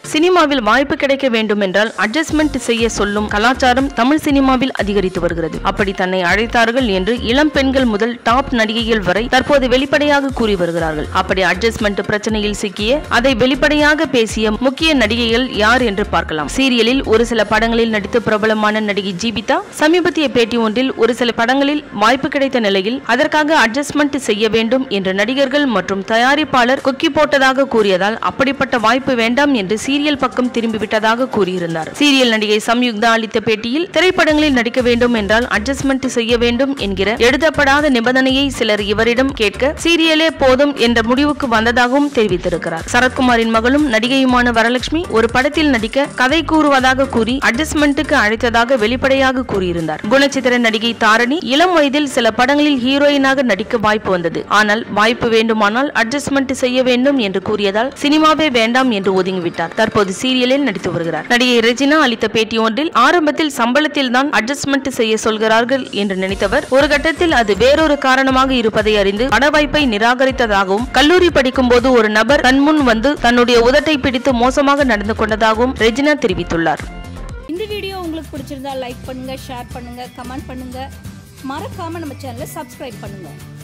சினிமாவில் வாய்ப்பு கிடைக்க வேண்டும் என்றால் அட்ஜஸ்ட்மெண்ட் செய்ய சொல்லும் கலாச்சாரம் தமிழ் சினிமாவில் அதிகரித்து வருகிறது அப்படி தன்னை அழைத்தார்கள் என்று இளம் பெண்கள் முதல் டாப் நடிகைகள் வரை தற்போது வெளிப்படையாக கூறி வருகிறார்கள் அப்படி அட்ஜஸ்ட்மெண்ட் பிரச்சனையில் சிக்கிய அதை வெளிப்படையாக பேசிய முக்கிய நடிகைகள் யார் என்று பார்க்கலாம் சீரியலில் ஒரு சில படங்களில் நடித்து பிரபலமான நடிகை ஜீபிதா சமீபத்திய பேட்டி ஒன்றில் ஒரு சில படங்களில் வாய்ப்பு கிடைத்த நிலையில் அதற்காக அட்ஜஸ்ட்மெண்ட் செய்ய வேண்டும் என்று நடிகர்கள் மற்றும் தயாரிப்பாளர் கொக்கி போட்டதாக கூறியதால் அப்படிப்பட்ட வாய்ப்பு வேண்டாம் என்று சீரியல் பக்கம் திரும்பிவிட்டதாக கூறியிருந்தார் சீரியல் நடிகை சம்யுக்தா அளித்த பேட்டியில் திரைப்படங்களில் நடிக்க வேண்டும் என்றால் அட்ஜஸ்ட்மெண்ட் செய்ய வேண்டும் என்கிற எழுதப்படாத நிபந்தனையை சிலர் இவரிடம் கேட்க சீரியலே போதும் என்ற முடிவுக்கு வந்ததாகவும் தெரிவித்திருக்கிறார் சரத்குமாரின் மகளும் நடிகையுமான வரலட்சுமி ஒரு படத்தில் நடிக்க கதை கூறுவதாக கூறி அட்ஜஸ்ட்மெண்ட்டுக்கு அழைத்ததாக வெளிப்படையாக கூறியிருந்தார் குணச்சித்திர நடிகை தாரணி இளம் வயதில் சில படங்களில் ஹீரோயினாக நடிக்க வாய்ப்பு வந்தது ஆனால் வாய்ப்பு வேண்டுமானால் அட்ஜஸ்ட்மெண்ட் செய்ய வேண்டும் என்று கூறியதால் சினிமாவே வேண்டாம் என்று ஒதுங்கிவிட்டார் தற்போது சீரியலில் நடித்து வருகிறார் நடிகை ரெஜினா அளித்த பேட்டி ஒன்றில் ஆரம்பத்தில் சம்பளத்தில் தான் அட்ஜஸ்ட்மெண்ட் செய்ய சொல்கிறார்கள் என்று நினைத்தவர் ஒரு கட்டத்தில் அது வேறொரு காரணமாக இருப்பதை அறிந்து பட வாய்ப்பை நிராகரித்ததாகவும் கல்லூரி படிக்கும் போது ஒரு நபர் தன் முன் வந்து தன்னுடைய உதட்டை பிடித்து மோசமாக நடந்து கொண்டதாகவும் ரெஜினா தெரிவித்துள்ளார் இந்த வீடியோ உங்களுக்கு பிடிச்சிருந்தா லைக் பண்ணுங்க ஷேர் பண்ணுங்க கமெண்ட் பண்ணுங்க மறக்காம நம்ம சேனலை சப்ஸ்கிரைப் பண்ணுங்க